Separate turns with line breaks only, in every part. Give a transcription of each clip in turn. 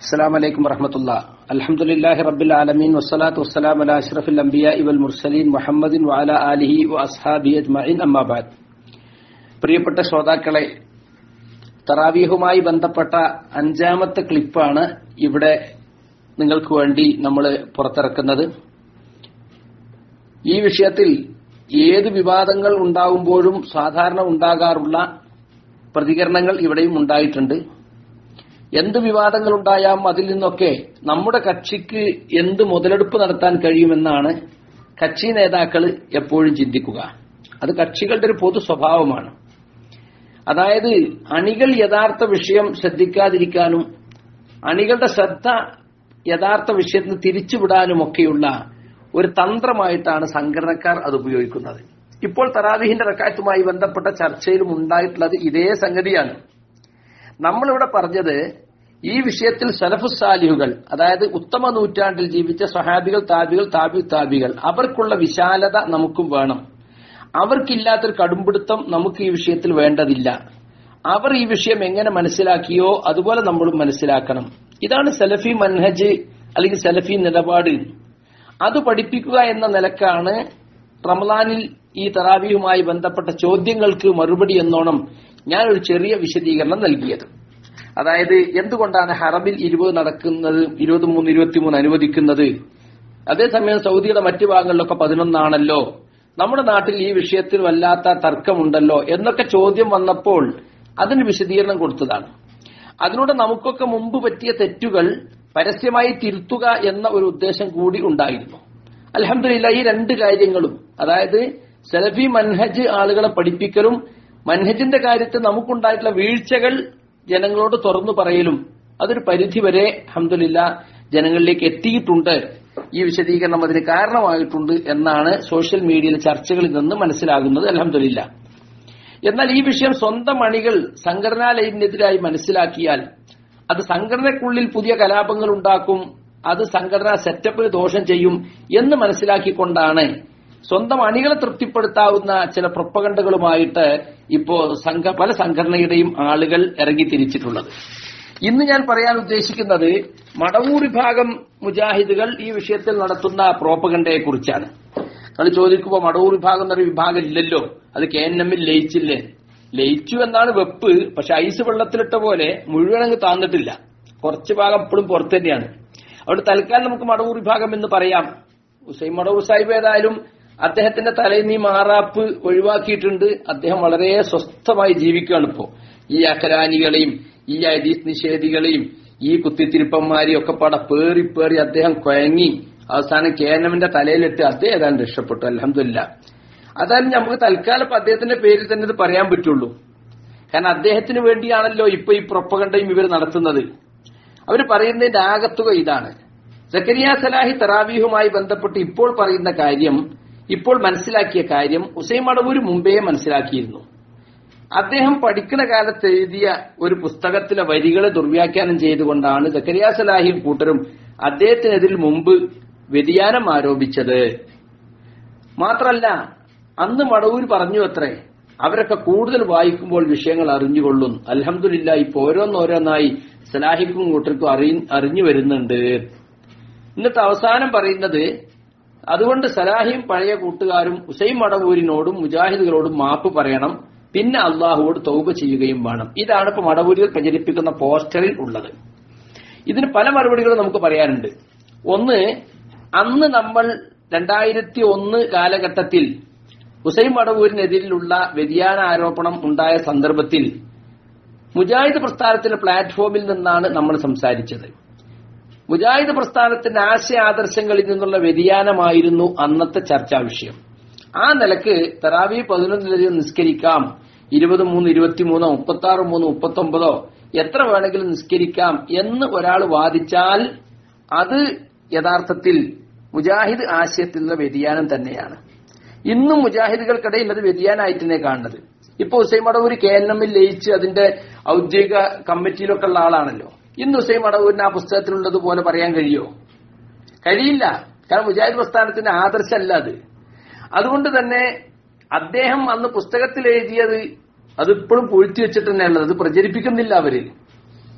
السلام عليكم ورحمة الله الحمد لله رب العالمين والصلاة والسلام على أشرف الأنبياء والمرسلين محمد وعلى آله وأصحابه أجمعين أما بعد പ്രിയപ്പെട്ട ശ്രോതാക്കളെ തറാവീഹുമായി ബന്ധപ്പെട്ട അഞ്ചാമത്തെ ക്ലിപ്പാണ് ഇവിടെ നിങ്ങൾക്ക് വേണ്ടി നമ്മൾ പുറത്തിറക്കുന്നത് ഈ വിഷയത്തിൽ ഏത് വിവാദങ്ങൾ ഉണ്ടാകുമ്പോഴും സാധാരണ ഉണ്ടാകാറുള്ള പ്രതികരണങ്ങൾ ഇവിടെയും ഉണ്ടായിട്ടുണ്ട് എന്ത് വിവാദങ്ങൾ ഉണ്ടായാം അതിൽ നിന്നൊക്കെ നമ്മുടെ കക്ഷിക്ക് എന്ത് മുതലെടുപ്പ് നടത്താൻ കഴിയുമെന്നാണ് കക്ഷി നേതാക്കൾ എപ്പോഴും ചിന്തിക്കുക അത് കക്ഷികളുടെ ഒരു പൊതു സ്വഭാവമാണ് അതായത് അണികൾ യഥാർത്ഥ വിഷയം ശ്രദ്ധിക്കാതിരിക്കാനും അണികളുടെ ശ്രദ്ധ യഥാർത്ഥ വിഷയത്തിന് തിരിച്ചുവിടാനുമൊക്കെയുള്ള ഒരു തന്ത്രമായിട്ടാണ് സംഘടനക്കാർ അത് ഉപയോഗിക്കുന്നത് ഇപ്പോൾ തറാവിഹിന്റെ റക്കായത്തുമായി ബന്ധപ്പെട്ട ചർച്ചയിലും ഉണ്ടായിട്ടുള്ളത് ഇതേ സംഗതിയാണ് നമ്മളിവിടെ പറഞ്ഞത് ഈ വിഷയത്തിൽ സലഫുസാലിഹുകൾ അതായത് ഉത്തമ നൂറ്റാണ്ടിൽ ജീവിച്ച സഹാബികൾ താബികൾ താബി താബികൾ അവർക്കുള്ള വിശാലത നമുക്കും വേണം അവർക്കില്ലാത്തൊരു കടുംപിടുത്തം നമുക്ക് ഈ വിഷയത്തിൽ വേണ്ടതില്ല അവർ ഈ വിഷയം എങ്ങനെ മനസ്സിലാക്കിയോ അതുപോലെ നമ്മളും മനസ്സിലാക്കണം ഇതാണ് സലഫി മൻഹജ് അല്ലെങ്കിൽ സലഫി നിലപാട് അത് പഠിപ്പിക്കുക എന്ന നിലക്കാണ് റമദാനിൽ ഈ തറാവിയുമായി ബന്ധപ്പെട്ട ചോദ്യങ്ങൾക്ക് മറുപടി എന്നോണം ഞാൻ ഒരു ചെറിയ വിശദീകരണം നൽകിയത് അതായത് എന്തുകൊണ്ടാണ് ഹറബിൽ ഇരുപത് നടക്കുന്നത് ഇരുപത്തി മൂന്ന് ഇരുപത്തിമൂന്ന് അനുവദിക്കുന്നത് അതേസമയം സൗദിയുടെ മറ്റു ഭാഗങ്ങളിലൊക്കെ പതിനൊന്നാണല്ലോ നമ്മുടെ നാട്ടിൽ ഈ വിഷയത്തിൽ വല്ലാത്ത തർക്കമുണ്ടല്ലോ എന്നൊക്കെ ചോദ്യം വന്നപ്പോൾ അതിന് വിശദീകരണം കൊടുത്തതാണ് അതിലൂടെ നമുക്കൊക്കെ മുമ്പ് പറ്റിയ തെറ്റുകൾ പരസ്യമായി തിരുത്തുക എന്ന ഒരു ഉദ്ദേശം കൂടി ഉണ്ടായിരുന്നു അലഹമില്ല ഈ രണ്ട് കാര്യങ്ങളും അതായത് സെലഫി മൻഹജ് ആളുകളെ പഠിപ്പിക്കലും മൻഹജിന്റെ കാര്യത്തിൽ നമുക്കുണ്ടായിട്ടുള്ള വീഴ്ചകൾ ജനങ്ങളോട് തുറന്നു പറയലും അതൊരു പരിധിവരെ അഹമ്മദില്ല ജനങ്ങളിലേക്ക് എത്തിയിട്ടുണ്ട് ഈ വിശദീകരണം അതിന് കാരണമായിട്ടുണ്ട് എന്നാണ് സോഷ്യൽ മീഡിയയിലെ ചർച്ചകളിൽ നിന്ന് മനസ്സിലാകുന്നത് അലഹമില്ല എന്നാൽ ഈ വിഷയം സ്വന്തം അണികൾ സംഘടനാ ലൈനിനെതിരായി മനസ്സിലാക്കിയാൽ അത് സംഘടനയ്ക്കുള്ളിൽ പുതിയ കലാപങ്ങൾ ഉണ്ടാക്കും അത് സംഘടനാ സെറ്റപ്പിന് ദോഷം ചെയ്യും എന്ന് മനസ്സിലാക്കിക്കൊണ്ടാണ് സ്വന്തം അണികളെ തൃപ്തിപ്പെടുത്താവുന്ന ചില പ്രൊപ്പകണ്ടകളുമായിട്ട് ഇപ്പോ സംഘ പല സംഘടനയുടെയും ആളുകൾ ഇറങ്ങി തിരിച്ചിട്ടുള്ളത് ഇന്ന് ഞാൻ പറയാൻ ഉദ്ദേശിക്കുന്നത് മടവൂർ വിഭാഗം മുജാഹിദുകൾ ഈ വിഷയത്തിൽ നടത്തുന്ന പ്രോപ്പകണ്ടയെ കുറിച്ചാണ് അത് ചോദിക്കുമ്പോൾ മടവൂർ വിഭാഗം എന്നൊരു വിഭാഗം ഇല്ലല്ലോ അത് കെ എൻ എമ്മിൽ ലയിച്ചില്ലേ ലയിച്ചു എന്നാണ് വെപ്പ് പക്ഷെ ഐസ് വെള്ളത്തിലിട്ട പോലെ മുഴുവൻ അങ്ങ് താന്നിട്ടില്ല കുറച്ച് ഭാഗം ഇപ്പോഴും പുറത്തു തന്നെയാണ് അവിടെ തൽക്കാലം നമുക്ക് മടവൂർ വിഭാഗം എന്ന് പറയാം ഹുസൈൻ മടവൂർ സാഹിബ് ഏതായാലും അദ്ദേഹത്തിന്റെ തലയിൽ നീ മാറാപ്പ് ഒഴിവാക്കിയിട്ടുണ്ട് അദ്ദേഹം വളരെ സ്വസ്ഥമായി ജീവിക്കുകയാണ് ഇപ്പോ ഈ അഖരാനികളെയും ഈ അരീസ് നിഷേധികളെയും ഈ കുത്തിത്തിരിപ്പന്മാരെയും ഒക്കെ പാടെ പേറി പേറി അദ്ദേഹം കുഴങ്ങി അവസാനം കേനമിന്റെ തലയിലിട്ട് അദ്ദേഹം ഏതാണ്ട് രക്ഷപ്പെട്ടു അലഹമില്ല അതായത് നമുക്ക് തൽക്കാലം ഇപ്പൊ അദ്ദേഹത്തിന്റെ പേരിൽ തന്നെ ഇത് പറയാൻ പറ്റുള്ളൂ കാരണം അദ്ദേഹത്തിന് വേണ്ടിയാണല്ലോ ഇപ്പൊ ഈ പ്രൊപ്പകണ്ടയും ഇവർ നടത്തുന്നത് അവർ പറയുന്നതിന്റെ ആകത്തുക ഇതാണ് സക്കരിയ സലാഹി തറാവീഹുമായി ബന്ധപ്പെട്ട് ഇപ്പോൾ പറയുന്ന കാര്യം ഇപ്പോൾ മനസ്സിലാക്കിയ കാര്യം ഉസൈം അടവൂര് മുമ്പേ മനസ്സിലാക്കിയിരുന്നു അദ്ദേഹം പഠിക്കുന്ന കാലത്ത് എഴുതിയ ഒരു പുസ്തകത്തിലെ വരികളെ ദുർവ്യാഖ്യാനം ചെയ്തുകൊണ്ടാണ് സക്കരിയ സലാഹിയും കൂട്ടരും അദ്ദേഹത്തിനെതിൽ മുമ്പ് വ്യതിയാനം ആരോപിച്ചത് മാത്രല്ല അന്ന് മടവൂർ പറഞ്ഞു അത്രേ അവരൊക്കെ കൂടുതൽ വായിക്കുമ്പോൾ വിഷയങ്ങൾ അറിഞ്ഞുകൊള്ളും അലഹമില്ല ഇപ്പൊ ഓരോന്നോരോന്നായി സലാഹിക്കും കൂട്ടർക്കും അറിഞ്ഞു വരുന്നുണ്ട് എന്നിട്ട് അവസാനം പറയുന്നത് അതുകൊണ്ട് സലാഹിയും പഴയ കൂട്ടുകാരും ഉസൈം മടവൂരിനോടും മുജാഹിദുകളോടും മാപ്പ് പറയണം പിന്നെ അള്ളാഹുവോട് തൗബ ചെയ്യുകയും വേണം ഇതാണ് ഇപ്പൊ മടവൂരികൾ പ്രചരിപ്പിക്കുന്ന പോസ്റ്ററിൽ ഉള്ളത് ഇതിന് പല മറുപടികളും നമുക്ക് പറയാനുണ്ട് ഒന്ന് അന്ന് നമ്മൾ രണ്ടായിരത്തി ഒന്ന് കാലഘട്ടത്തിൽ ഹുസൈൻ മടവൂരിനെതിരിലുള്ള വ്യതിയാന ആരോപണം ഉണ്ടായ സന്ദർഭത്തിൽ മുജാഹിദ് പ്രസ്ഥാനത്തിന്റെ പ്ലാറ്റ്ഫോമിൽ നിന്നാണ് നമ്മൾ സംസാരിച്ചത് മുജാഹിദ് പ്രസ്ഥാനത്തിന്റെ ആശയ ആദർശങ്ങളിൽ നിന്നുള്ള വ്യതിയാനമായിരുന്നു അന്നത്തെ ചർച്ചാ വിഷയം ആ നിലക്ക് തറാവി പതിനൊന്നിലധികം നിസ്കരിക്കാം ഇരുപത് മൂന്ന് ഇരുപത്തിമൂന്നോ മുപ്പത്തി ആറ് മൂന്ന് മുപ്പത്തി ഒമ്പതോ എത്ര വേണമെങ്കിലും നിസ്കരിക്കാം എന്ന് ഒരാൾ വാദിച്ചാൽ അത് യഥാർത്ഥത്തിൽ മുജാഹിദ് ആശയത്തിലുള്ള വ്യതിയാനം തന്നെയാണ് ഇന്നും മുജാഹിദുകൾക്കിടയിൽ അത് വ്യതിയാനമായിട്ട് തന്നെ കാണുന്നത് ഇപ്പൊ ഹുസൈൻ മടവൂർ കെ എൻ എമ്മിൽ ലയിച്ച് അതിന്റെ ഔദ്യോഗിക കമ്മിറ്റിയിലൊക്കെ ഉള്ള ആളാണല്ലോ ഇന്ന് ഹുസൈൻ മടവൂരിന് ആ പുസ്തകത്തിലുള്ളതുപോലെ പറയാൻ കഴിയോ കഴിയില്ല കാരണം മുജാഹിദ് പ്രസ്ഥാനത്തിന്റെ ആദർശമല്ല അത് അതുകൊണ്ട് തന്നെ അദ്ദേഹം അന്ന് പുസ്തകത്തിൽ എഴുതിയത് അത് ഇപ്പോഴും പൂഴ്ത്തി വെച്ചിട്ട് തന്നെയുള്ളത് അത് പ്രചരിപ്പിക്കുന്നില്ല അവര്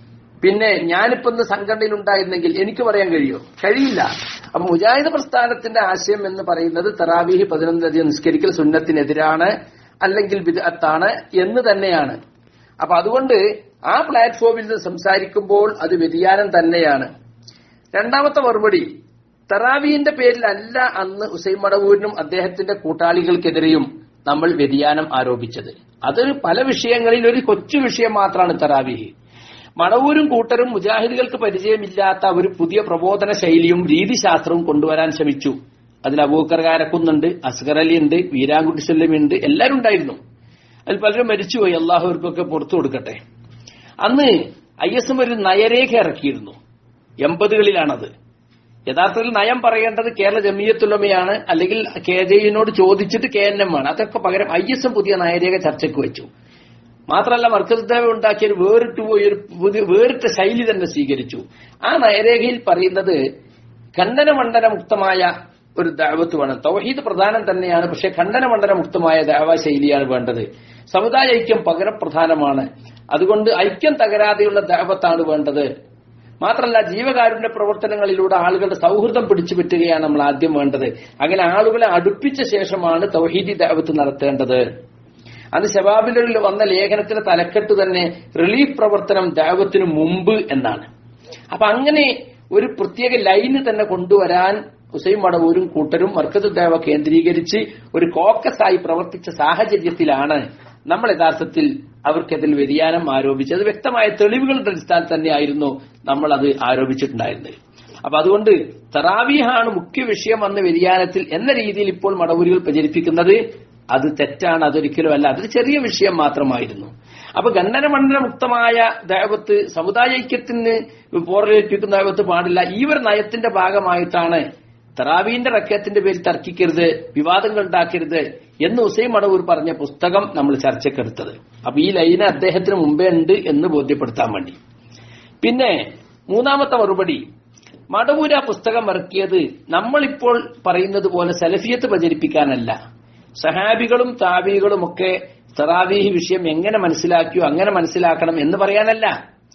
പിന്നെ ഞാനിപ്പോ ഇന്ന് സംഘടനയിൽ ഉണ്ടായിരുന്നെങ്കിൽ എനിക്ക് പറയാൻ കഴിയോ കഴിയില്ല അപ്പൊ മുജാഹിദ് പ്രസ്ഥാനത്തിന്റെ ആശയം എന്ന് പറയുന്നത് തറാവീഹ് പതിനൊന്നധികം നിസ്കരിക്കൽ സുന്നത്തിനെതിരാണ് അല്ലെങ്കിൽ വിദഗ്ധാണ് എന്ന് തന്നെയാണ് അപ്പൊ അതുകൊണ്ട് ആ പ്ലാറ്റ്ഫോമിൽ നിന്ന് സംസാരിക്കുമ്പോൾ അത് വ്യതിയാനം തന്നെയാണ് രണ്ടാമത്തെ മറുപടി തറാവീന്റെ പേരിൽ അല്ല അന്ന് ഉസൈൻ മടവൂരിനും അദ്ദേഹത്തിന്റെ കൂട്ടാളികൾക്കെതിരെയും നമ്മൾ വ്യതിയാനം ആരോപിച്ചത് അതൊരു പല വിഷയങ്ങളിൽ ഒരു കൊച്ചു വിഷയം മാത്രമാണ് തറാവീഹ് മടവൂരും കൂട്ടരും മുജാഹിദുകൾക്ക് പരിചയമില്ലാത്ത ഒരു പുതിയ പ്രബോധന ശൈലിയും രീതിശാസ്ത്രവും കൊണ്ടുവരാൻ ശ്രമിച്ചു അതിൽ അബൂക്കർ കാരക്കുന്നുണ്ട് അസ്ഗർ അലി ഉണ്ട് വീരാൻകുട്ടി സ്വല്ലമി ഉണ്ട് എല്ലാവരും ഉണ്ടായിരുന്നു അതിൽ പലരും മരിച്ചുപോയി അള്ളാഹുവർക്കൊക്കെ പുറത്തു കൊടുക്കട്ടെ അന്ന് ഐ എസ് എം ഒരു നയരേഖ ഇറക്കിയിരുന്നു എൺപതുകളിലാണത് യഥാർത്ഥത്തിൽ നയം പറയേണ്ടത് കേരള ജമീയത്തുലമയാണ് അല്ലെങ്കിൽ കെ ജെയിനോട് ചോദിച്ചിട്ട് കെ എൻ എം ആണ് അതൊക്കെ പകരം ഐ എസ് എം പുതിയ നയരേഖ ചർച്ചയ്ക്ക് വെച്ചു മാത്രമല്ല മർക്കസ്ദേവ ഉണ്ടാക്കിയ ഒരു വേറിട്ട് പോയി ഒരു പുതിയ വേറിട്ട ശൈലി തന്നെ സ്വീകരിച്ചു ആ നയരേഖയിൽ പറയുന്നത് ഖണ്ഡനമണ്ഡന മുക്തമായ ഒരു ദാവത്ത് വേണം തൗഹീദ് പ്രധാനം തന്നെയാണ് പക്ഷെ ഖണ്ഡനമണ്ഡന മുക്തമായ ദാവ ശൈലിയാണ് വേണ്ടത് സമുദായ ഐക്യം പകരം പ്രധാനമാണ് അതുകൊണ്ട് ഐക്യം തകരാതെയുള്ള ദാവത്താണ് വേണ്ടത് മാത്രമല്ല ജീവകാരുണ്യ പ്രവർത്തനങ്ങളിലൂടെ ആളുകളുടെ സൗഹൃദം പിടിച്ചു പറ്റുകയാണ് നമ്മൾ ആദ്യം വേണ്ടത് അങ്ങനെ ആളുകളെ അടുപ്പിച്ച ശേഷമാണ് തൗഹീദി ദാവത്ത് നടത്തേണ്ടത് അന്ന് ശബാബിലിൽ വന്ന ലേഖനത്തിന്റെ തലക്കെട്ട് തന്നെ റിലീഫ് പ്രവർത്തനം ദാവത്തിനു മുമ്പ് എന്നാണ് അപ്പൊ അങ്ങനെ ഒരു പ്രത്യേക ലൈന് തന്നെ കൊണ്ടുവരാൻ ഹുസൈൻ മടവൂരും കൂട്ടരും മർക്കത്ത് ദേവ കേന്ദ്രീകരിച്ച് ഒരു കോക്കസായി പ്രവർത്തിച്ച സാഹചര്യത്തിലാണ് നമ്മൾ യഥാർത്ഥത്തിൽ അവർക്കതിൽ വ്യതിയാനം ആരോപിച്ചത് വ്യക്തമായ തെളിവുകളുടെ അടിസ്ഥാനത്തിൽ തന്നെയായിരുന്നു നമ്മൾ അത് ആരോപിച്ചിട്ടുണ്ടായിരുന്നത് അപ്പൊ അതുകൊണ്ട് തറാവീഹാണ് മുഖ്യ വിഷയം എന്ന വ്യതിയാനത്തിൽ എന്ന രീതിയിൽ ഇപ്പോൾ മടവൂരുകൾ പ്രചരിപ്പിക്കുന്നത് അത് തെറ്റാണ് അതൊരിക്കലും അല്ല അതൊരു ചെറിയ വിഷയം മാത്രമായിരുന്നു അപ്പൊ ഖണ്ഡനമണ്ഡല മുക്തമായ ദൈവത്ത് സമുദായ ഐക്യത്തിന് പോറലേൽപ്പിക്കുന്ന ദൈവത്ത് പാടില്ല ഈ ഒരു നയത്തിന്റെ ഭാഗമായിട്ടാണ് തറാവീന്റെ റക്കത്തിന്റെ പേരിൽ തർക്കിക്കരുത് വിവാദങ്ങൾ ഉണ്ടാക്കരുത് എന്ന് ഹുസൈൻ മടവൂർ പറഞ്ഞ പുസ്തകം നമ്മൾ ചർച്ചക്കെടുത്തത് അപ്പൊ ഈ ലൈന് അദ്ദേഹത്തിന് മുമ്പേ ഉണ്ട് എന്ന് ബോധ്യപ്പെടുത്താൻ വേണ്ടി പിന്നെ മൂന്നാമത്തെ മറുപടി മടവൂർ ആ പുസ്തകം ഇറക്കിയത് നമ്മളിപ്പോൾ പറയുന്നത് പോലെ സലഫിയത്ത് പ്രചരിപ്പിക്കാനല്ല സഹാബികളും താബികളും ഒക്കെ തറാവീഹ് വിഷയം എങ്ങനെ മനസ്സിലാക്കിയോ അങ്ങനെ മനസ്സിലാക്കണം എന്ന് പറയാനല്ല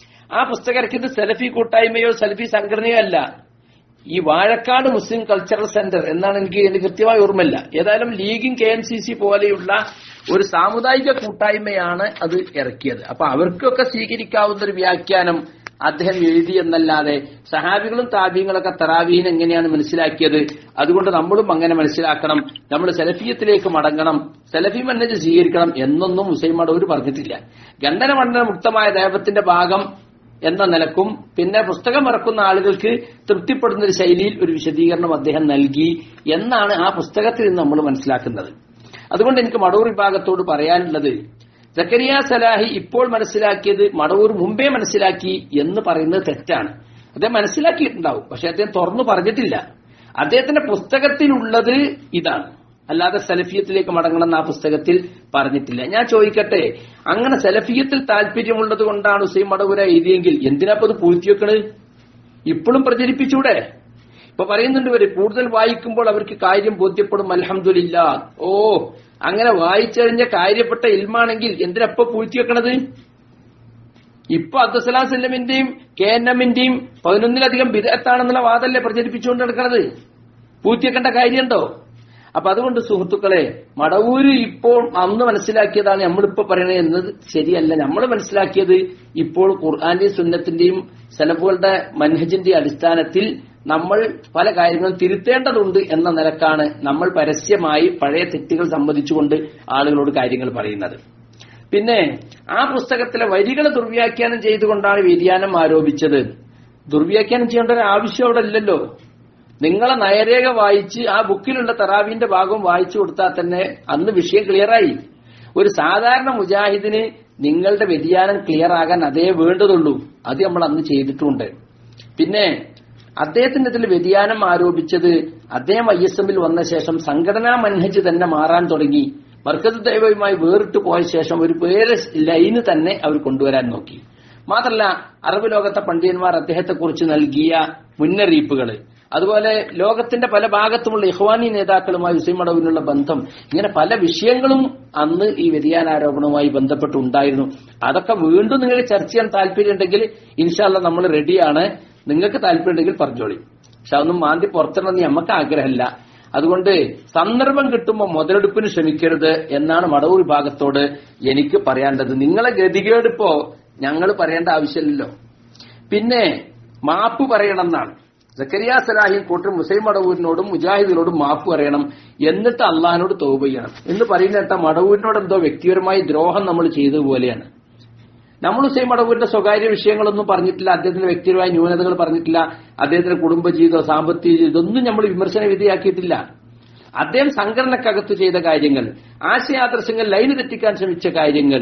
ആ പുസ്തകം ഇറക്കിയത് സലഫി കൂട്ടായ്മയോ സലഫി സംഘടനയോ അല്ല ഈ വാഴക്കാട് മുസ്ലിം കൾച്ചറൽ സെന്റർ എന്നാണ് എനിക്ക് എനിക്ക് കൃത്യമായി ഓർമ്മയില്ല ഏതായാലും ലീഗും കെ എം സി സി പോലെയുള്ള ഒരു സാമുദായിക കൂട്ടായ്മയാണ് അത് ഇറക്കിയത് അപ്പൊ അവർക്കൊക്കെ സ്വീകരിക്കാവുന്ന ഒരു വ്യാഖ്യാനം അദ്ദേഹം എഴുതി എന്നല്ലാതെ സഹാബികളും താബീങ്ങളൊക്കെ തറാവീൻ എങ്ങനെയാണ് മനസ്സിലാക്കിയത് അതുകൊണ്ട് നമ്മളും അങ്ങനെ മനസ്സിലാക്കണം നമ്മൾ സെലഫിയത്തിലേക്ക് മടങ്ങണം സെലഫി മന്നജ് സ്വീകരിക്കണം എന്നൊന്നും മുസൈം മടവൂർ പറഞ്ഞിട്ടില്ല ഗണ്ഡനമണ്ഡന മുക്തമായ ദൈവത്തിന്റെ ഭാഗം എന്ന നിലക്കും പിന്നെ പുസ്തകം ഇറക്കുന്ന ആളുകൾക്ക് തൃപ്തിപ്പെടുന്ന ഒരു ശൈലിയിൽ ഒരു വിശദീകരണം അദ്ദേഹം നൽകി എന്നാണ് ആ പുസ്തകത്തിൽ നിന്ന് നമ്മൾ മനസ്സിലാക്കുന്നത് അതുകൊണ്ട് എനിക്ക് മടവൂർ വിഭാഗത്തോട് പറയാനുള്ളത് സക്കരിയ സലാഹി ഇപ്പോൾ മനസ്സിലാക്കിയത് മടവൂർ മുമ്പേ മനസ്സിലാക്കി എന്ന് പറയുന്നത് തെറ്റാണ് അദ്ദേഹം മനസ്സിലാക്കിയിട്ടുണ്ടാവും പക്ഷെ അദ്ദേഹം തുറന്നു പറഞ്ഞിട്ടില്ല അദ്ദേഹത്തിന്റെ പുസ്തകത്തിലുള്ളത് ഇതാണ് അല്ലാതെ സലഫിയത്തിലേക്ക് മടങ്ങണം എന്ന് ആ പുസ്തകത്തിൽ പറഞ്ഞിട്ടില്ല ഞാൻ ചോദിക്കട്ടെ അങ്ങനെ സലഫിയത്തിൽ താല്പര്യമുള്ളത് കൊണ്ടാണ് ഹുസൈൻ മടവൂര എഴുതിയെങ്കിൽ എന്തിനാപ്പോ അത് പൂഴ്ത്തിവെക്കണത് ഇപ്പോഴും പ്രചരിപ്പിച്ചൂടെ ഇപ്പൊ പറയുന്നുണ്ട് ഇവര് കൂടുതൽ വായിക്കുമ്പോൾ അവർക്ക് കാര്യം ബോധ്യപ്പെടും അലഹമില്ല ഓ അങ്ങനെ വായിച്ചറിഞ്ഞ കാര്യപ്പെട്ട ഇൽമാണെങ്കിൽ എന്തിനപ്പൊ പൂഴ്ത്തിവെക്കണത് ഇപ്പൊ അബ്ദുസലാം സല്ലമിന്റെയും കെ എൻ എമ്മിന്റെയും പതിനൊന്നിലധികം വിദഗ്ധാണെന്നുള്ള വാദല്ലേ പ്രചരിപ്പിച്ചുകൊണ്ട് നടക്കുന്നത് പൂഴ്ത്തിവെക്കേണ്ട കാര്യമുണ്ടോ അപ്പൊ അതുകൊണ്ട് സുഹൃത്തുക്കളെ മടവൂര് ഇപ്പോൾ അന്ന് മനസ്സിലാക്കിയതാണ് നമ്മളിപ്പോ പറയണത് എന്നത് ശരിയല്ല നമ്മൾ മനസ്സിലാക്കിയത് ഇപ്പോൾ ഖുർആന്റെയും സുന്നത്തിന്റെയും സെലഫുകളുടെ മൻഹജിന്റെ അടിസ്ഥാനത്തിൽ നമ്മൾ പല കാര്യങ്ങളും തിരുത്തേണ്ടതുണ്ട് എന്ന നിലക്കാണ് നമ്മൾ പരസ്യമായി പഴയ തെറ്റുകൾ സംബന്ധിച്ചുകൊണ്ട് ആളുകളോട് കാര്യങ്ങൾ പറയുന്നത് പിന്നെ ആ പുസ്തകത്തിലെ വരികൾ ദുർവ്യാഖ്യാനം ചെയ്തുകൊണ്ടാണ് വ്യതിയാനം ആരോപിച്ചത് ദുർവ്യാഖ്യാനം ചെയ്യേണ്ട ഒരു ആവശ്യം അവിടെ ഇല്ലല്ലോ നിങ്ങളെ നയരേഖ വായിച്ച് ആ ബുക്കിലുള്ള തറാവിന്റെ ഭാഗം വായിച്ചു കൊടുത്താൽ തന്നെ അന്ന് വിഷയം ക്ലിയറായി ഒരു സാധാരണ മുജാഹിദിന് നിങ്ങളുടെ വ്യതിയാനം ക്ലിയർ ആകാൻ അതേ വേണ്ടതുള്ളൂ അത് നമ്മൾ അന്ന് ചെയ്തിട്ടുണ്ട് പിന്നെ അദ്ദേഹത്തിന്റെ ഇതിൽ വ്യതിയാനം ആരോപിച്ചത് അദ്ദേഹം ഐ എസ് എമ്മിൽ വന്ന ശേഷം സംഘടനാ മൻഹജ് തന്നെ മാറാൻ തുടങ്ങി മർക്കത്ത് ദൈവവുമായി വേറിട്ട് പോയ ശേഷം ഒരു വേറെ ലൈന് തന്നെ അവർ കൊണ്ടുവരാൻ നോക്കി മാത്രമല്ല അറബ് ലോകത്തെ പണ്ഡിതന്മാർ അദ്ദേഹത്തെക്കുറിച്ച് നൽകിയ മുന്നറിയിപ്പുകൾ അതുപോലെ ലോകത്തിന്റെ പല ഭാഗത്തുമുള്ള ഇഹ്വാനി നേതാക്കളുമായി ഹുസൈൻ മടവിനുള്ള ബന്ധം ഇങ്ങനെ പല വിഷയങ്ങളും അന്ന് ഈ വ്യതിയാനാരോപണവുമായി ബന്ധപ്പെട്ടുണ്ടായിരുന്നു അതൊക്കെ വീണ്ടും നിങ്ങൾക്ക് ചർച്ച ചെയ്യാൻ താല്പര്യമുണ്ടെങ്കിൽ ഇൻഷാല്ല നമ്മൾ റെഡിയാണ് നിങ്ങൾക്ക് താല്പര്യമുണ്ടെങ്കിൽ പറഞ്ഞോളി പക്ഷെ അതൊന്നും മാന്തി പുറത്തിടണമെന്ന് നമുക്ക് ആഗ്രഹമില്ല അതുകൊണ്ട് സന്ദർഭം കിട്ടുമ്പോൾ മുതലെടുപ്പിന് ശ്രമിക്കരുത് എന്നാണ് മടവൂർ വിഭാഗത്തോട് എനിക്ക് പറയാനുള്ളത് നിങ്ങളെ ഗതികേടിപ്പോ ഞങ്ങൾ പറയേണ്ട ആവശ്യമില്ലല്ലോ പിന്നെ മാപ്പ് പറയണം എന്നാണ് സക്കരിയ സലാഹിയും കൂട്ടും മുസൈം മടവൂരിനോടും മുജാഹിദിനോടും മാപ്പ് പറയണം എന്നിട്ട് അള്ളഹാനോട് തോപ് ചെയ്യണം എന്ന് പറയുന്ന കേട്ട മടവൂരിനോട് എന്തോ വ്യക്തിപരമായി ദ്രോഹം നമ്മൾ ചെയ്തതുപോലെയാണ് നമ്മൾ ഹുസൈൻ മടവൂരിന്റെ സ്വകാര്യ വിഷയങ്ങളൊന്നും പറഞ്ഞിട്ടില്ല അദ്ദേഹത്തിന്റെ വ്യക്തിപരമായ ന്യൂനതകൾ പറഞ്ഞിട്ടില്ല അദ്ദേഹത്തിന്റെ കുടുംബജീവിതം സാമ്പത്തിക ജീവിതം ഒന്നും നമ്മൾ വിമർശന വിധേയാക്കിയിട്ടില്ല അദ്ദേഹം സംഘടനക്കകത്ത് ചെയ്ത കാര്യങ്ങൾ ആശയാദർശങ്ങൾ ലൈന് തെറ്റിക്കാൻ ശ്രമിച്ച കാര്യങ്ങൾ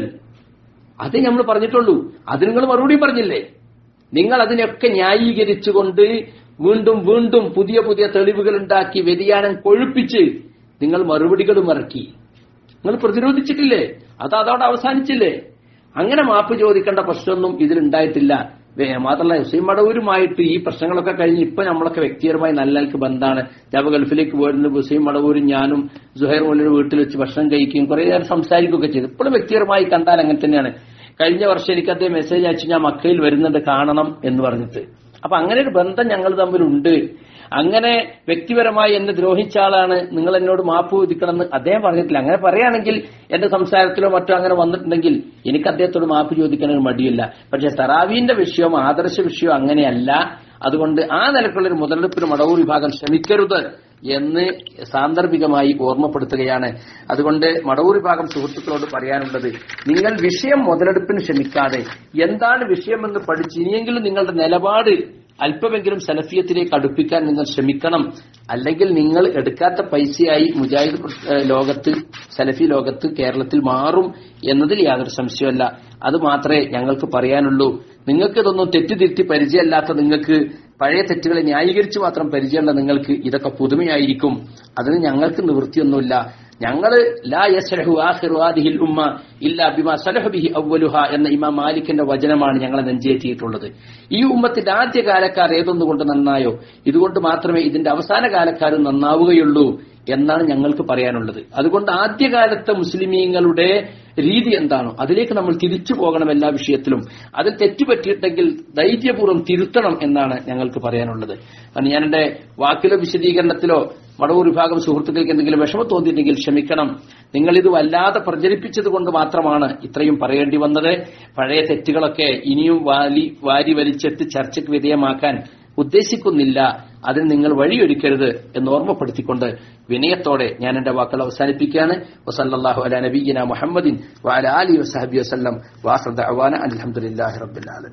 അത് നമ്മൾ പറഞ്ഞിട്ടുള്ളൂ അത് നിങ്ങൾ മറുപടി പറഞ്ഞില്ലേ നിങ്ങൾ അതിനൊക്കെ ന്യായീകരിച്ചുകൊണ്ട് വീണ്ടും വീണ്ടും പുതിയ പുതിയ തെളിവുകൾ ഉണ്ടാക്കി വ്യതിയാനം കൊഴുപ്പിച്ച് നിങ്ങൾ മറുപടികളും ഇറക്കി നിങ്ങൾ പ്രതിരോധിച്ചിട്ടില്ലേ അത് അതോടെ അവസാനിച്ചില്ലേ അങ്ങനെ മാപ്പ് ചോദിക്കേണ്ട പ്രശ്നമൊന്നും ഇതിലുണ്ടായിട്ടില്ല വേ- മാത്രമല്ല ഹുസൈൻ മടവൂരുമായിട്ട് ഈ പ്രശ്നങ്ങളൊക്കെ കഴിഞ്ഞ് ഇപ്പൊ നമ്മളൊക്കെ വ്യക്തിപരമായി നല്ല നിലക്ക് ബന്ധമാണ് ഞാൻ ഗൾഫിലേക്ക് പോയിരുന്നു ഹുസൈൻ മടവൂരും ഞാനും സുഹൈർ മോലിയുടെ വീട്ടിൽ വെച്ച് ഭക്ഷണം കഴിക്കുകയും കുറെ നേരം സംസാരിക്കുകയൊക്കെ ചെയ്തു ഇപ്പോഴും വ്യക്തിപരമായി കണ്ടാൽ അങ്ങനെ തന്നെയാണ് കഴിഞ്ഞ വർഷം എനിക്ക് അദ്ദേഹം മെസ്സേജ് അയച്ചു ഞാൻ മക്കയിൽ വരുന്നുണ്ട് കാണണം എന്ന് പറഞ്ഞിട്ട് അപ്പൊ അങ്ങനെ ഒരു ബന്ധം ഞങ്ങൾ തമ്മിലുണ്ട് അങ്ങനെ വ്യക്തിപരമായി എന്നെ ദ്രോഹിച്ച ആളാണ് നിങ്ങൾ എന്നോട് മാപ്പ് ചോദിക്കണമെന്ന് അദ്ദേഹം പറഞ്ഞിട്ടില്ല അങ്ങനെ പറയുകയാണെങ്കിൽ എന്റെ സംസാരത്തിലോ മറ്റോ അങ്ങനെ വന്നിട്ടുണ്ടെങ്കിൽ എനിക്ക് അദ്ദേഹത്തോട് മാപ്പ് ചോദിക്കാൻ ഒരു മടിയില്ല പക്ഷെ തറാവീന്റെ വിഷയം ആദർശ വിഷയം അങ്ങനെയല്ല അതുകൊണ്ട് ആ നിലക്കുള്ള ഒരു മുതലെടുപ്പിന് മടവൂർ വിഭാഗം ശ്രമിക്കരുത് എന്ന് സാന്ദർഭികമായി ഓർമ്മപ്പെടുത്തുകയാണ് അതുകൊണ്ട് മടവൂർ വിഭാഗം സുഹൃത്തുക്കളോട് പറയാനുള്ളത് നിങ്ങൾ വിഷയം മുതലെടുപ്പിന് ശ്രമിക്കാതെ എന്താണ് വിഷയമെന്ന് പഠിച്ച് ഇനിയെങ്കിലും നിങ്ങളുടെ നിലപാട് അല്പമെങ്കിലും സലഫിയത്തിലേക്ക് അടുപ്പിക്കാൻ നിങ്ങൾ ശ്രമിക്കണം അല്ലെങ്കിൽ നിങ്ങൾ എടുക്കാത്ത പൈസയായി മുജാഹിദ് പ്ര- ഏഹ് ലോകത്ത് സലഫി ലോകത്ത് കേരളത്തിൽ മാറും എന്നതിൽ യാതൊരു സംശയമല്ല അത് മാത്രമേ ഞങ്ങൾക്ക് പറയാനുള്ളൂ നിങ്ങൾക്ക് ഇതൊന്നും തെറ്റിതിരുത്തി പരിചയമല്ലാത്ത നിങ്ങൾക്ക് പഴയ തെറ്റുകളെ ന്യായീകരിച്ച് മാത്രം പരിചയമുള്ള നിങ്ങൾക്ക് ഇതൊക്കെ പുതുമയായിരിക്കും അതിന് ഞങ്ങൾക്ക് നിവൃത്തിയൊന്നുമില്ല ഞങ്ങള് ലാ യസ്ലഹു ആഖിറു ഹാദിഹിൽ ഉമ്മ ഇല്ലാ ബിമാ സലഹു ബിഹി അവ്വലുഹ എന്ന ഇമാം മാലിക്കിന്റെ വചനമാണ് ഞങ്ങളെ നെഞ്ചേറ്റിയിട്ടുള്ളത് ഈ ഉമ്മത്തിന്റെ ആദ്യ കാലക്കാർ ഏതൊന്നുകൊണ്ട് നന്നായോ ഇതുകൊണ്ട് മാത്രമേ ഇതിന്റെ അവസാന കാലക്കാരും നന്നാവുകയുള്ളൂ എന്നാണ് ഞങ്ങൾക്ക് പറയാനുള്ളത് അതുകൊണ്ട് ആദ്യകാലത്തെ മുസ്ലിമീങ്ങളുടെ രീതി എന്താണോ അതിലേക്ക് നമ്മൾ തിരിച്ചു പോകണം എല്ലാ വിഷയത്തിലും അതിൽ തെറ്റുപറ്റിയിട്ടുണ്ടെങ്കിൽ ധൈര്യപൂർവ്വം തിരുത്തണം എന്നാണ് ഞങ്ങൾക്ക് പറയാനുള്ളത് കാരണം ഞാൻ എന്റെ വാക്കിലോ വിശദീകരണത്തിലോ വടവൂർ വിഭാഗം സുഹൃത്തുക്കൾക്ക് എന്തെങ്കിലും വിഷമം തോന്നിയിട്ടുണ്ടെങ്കിൽ ക്ഷമിക്കണം നിങ്ങൾ ഇത് വല്ലാതെ പ്രചരിപ്പിച്ചത് കൊണ്ട് മാത്രമാണ് ഇത്രയും പറയേണ്ടി വന്നത് പഴയ തെറ്റുകളൊക്കെ ഇനിയും വാലി വാരി വലിച്ചെത്തി ചർച്ചയ്ക്ക് വിധേയമാക്കാൻ ഉദ്ദേശിക്കുന്നില്ല അതിന് നിങ്ങൾ വഴിയൊരുക്കരുത് എന്ന് ഓർമ്മപ്പെടുത്തിക്കൊണ്ട് വിനയത്തോടെ ഞാൻ എന്റെ വാക്കുകൾ അവസാനിപ്പിക്കുകയാണ് വസല്ലാഹു അല നബീന മുഹമ്മദിൻ വാല അലി വസഹബി വസ്ലം വാസദ് അവാന അലഹമുല്ലാഹി റബ്ബുൽ ആലമീൻ